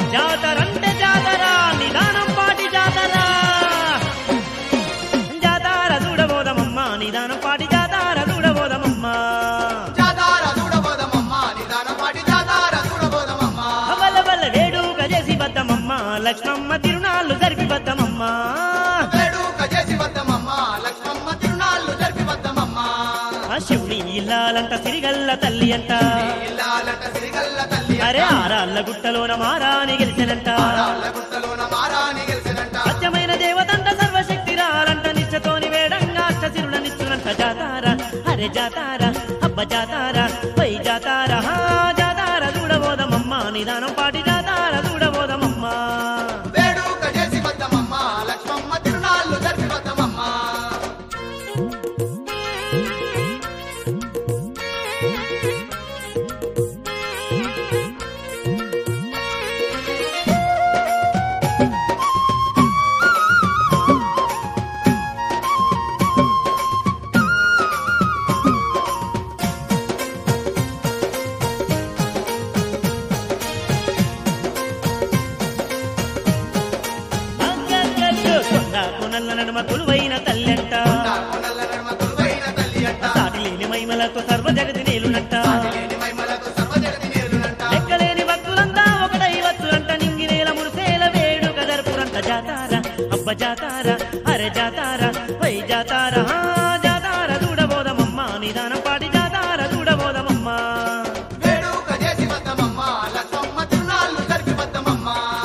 జాతరంటే జాతర నిదానం పాటి జాతర జాతార చూడబోదమమ్మ నిదానం పాటి జాతార చూడబోదమమ్మ జాతార చూడబోదమమ్మ నిదానపాటి జాతార చూడబోదమమ్మ అవల వల్ల వేడుక చేసి బద్దమమ్మ లక్ష్మమ్మ తిరునాళ్ళు జరిపి బద్దమమ్మ వేడుక చేసి వద్దమమ్మ లక్ష్మమ్మ తిరునాళ్ళు జరిపి వద్దమమ్మ ఆ శివుని ఇల్లాలంట సిరిగల్ల తల్లి అంట ఇల్లాలంట సిరిగల్ల తల్లి అరే ఆరాళ్ళ గుట్టలోన మారాని గెలిచెనంట రాళ్ళ గుట్టలోన మారాని గెలిచినంట సత్యమైన దేవతంట సర్వశక్తి రాలంట నిత్యతోని వేడంగా అష్ట సిరులనిచ్చునంట జాతార అరే జాతార అబ్బ జాతార పై జాతార హా జాతార చూడబోదమమ్మ నిదానం పాటి జాతార చూడబోదమమ్మ వేడుక చేసి వద్దమమ్మ లక్ష్మమ్మ తిరునాళ్ళు జరిపి వద్దమమ్మ అగ్గగ్గగ్గ కొండ కొనల్ల నడుమ కొలువైన తల్లెంట నా కొనల్ల నడుమ కొలువైన తల్లి అంట సాటి లేని మైమలతో సర్వ జగతి నేలునంట లేని మహిమలతో సర్వజగతి నేరునంట లెక్కలేని భక్తులంతా ఒకటై వచ్చురంట నింగి నేల మురిసేల వేడుక జరుపురంట జాతార అబ్బ జాతార అరే జాతార పై జాతార హా జాతార చూడబోదమమ్మ నిదానం పాటి జాతార చూడబోదమమ్మ వేడుక చేసి వద్దమమ్మ లక్ష్మమ్మ తిరునాళ్ళు జరిపి వద్దమమ్మ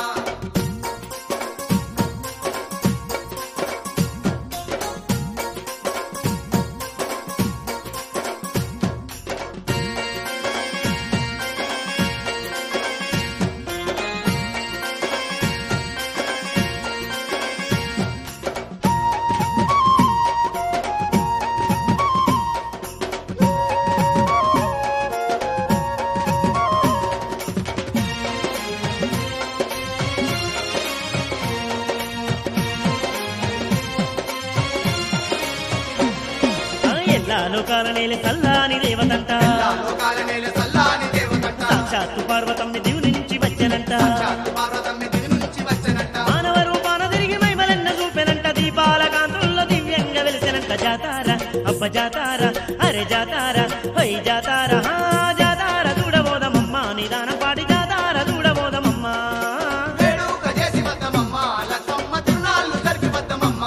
ఆ ఎల్లా లోకాల నేల చల్లాని దేవతంట నా లోకాల నేల సల్లాని దేవతంట సాక్షాత్తు పార్వతమ్మి దివు నుంచి వచ్చనంట సాక్షాత్తు పార్వతమ్మ దివి నుంచి వచ్చనంట మానవ రూపాన తిరిగి మైమలెన్న చూపెనంట దీపాల కాంతుల్లో దివ్యంగా వెలిసెనంట జాతార అబ్బ జాతార అరే జాతార హై జాతార హా జాతార చూడబోదమమ్మ నిదానం పాటి జాతార చూడబోదమమ్మ వేడుక చేసి వద్దమమ్మ లక్ష్మమ్మ తిరునాళ్ళు జరిపి వద్దమమ్మ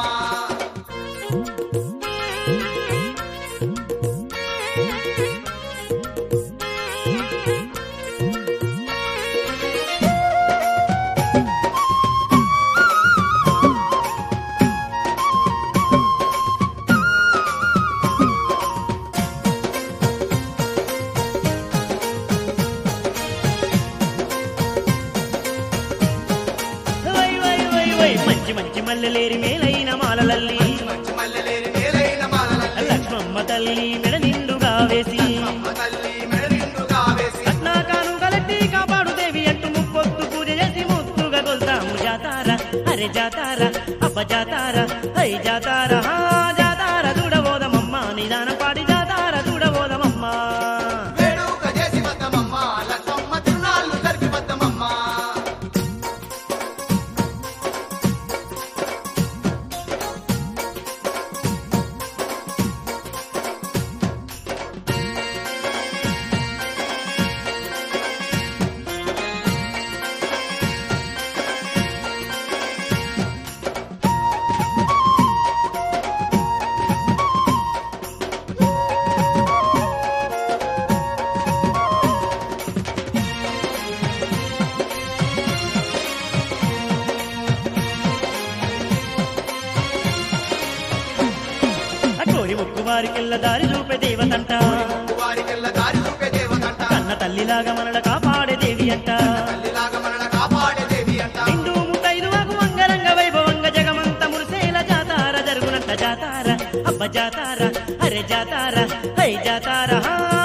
వై వై వై వై మంచి మంచి మల్లెలేరి మేలైన మాలలల్లి మంచి మల్లెలేని మేలైన మాలలల్లి లక్ష్మమ్మ తల్లి మెడ నిండుగా వేసి అమ్మ తల్లి మెడ నిండుగా వేసి కట్నాకాను గలట్టి కాపాడు దేవి అంటూ ముప్పొత్తు పూజ చేసి ముత్తుగా కొల్తాము జాతార అరే జాతార అబ్బ జాతార హై జాతార హా జాతార చూడబోదమమ్మ నిదానం పాడి జాతార చూడబోదమమ్మ వేడుక చేసి వద్దమమ్మ లక్ష్మమ్మ తిరునాళ్ళు జరిపి వద్దమమ్మ ఆ కోరి ముక్కు వారికెళ్ళ దారి చూపే దేవతంట వారికెల్ల దారి చూపే దేవతంట కన్న తల్లిలాగా మనల కాపాడే దేవి అంట తల్లిలాగా మనల కాపాడే దేవి అంట నిండు ముతైదు అగు అంగరంగ వైభవంగ జగమంత మురిసేల జాతార జరుగునంట జాతార అబ్బ జాతార అరే జాతార హై జాతార హా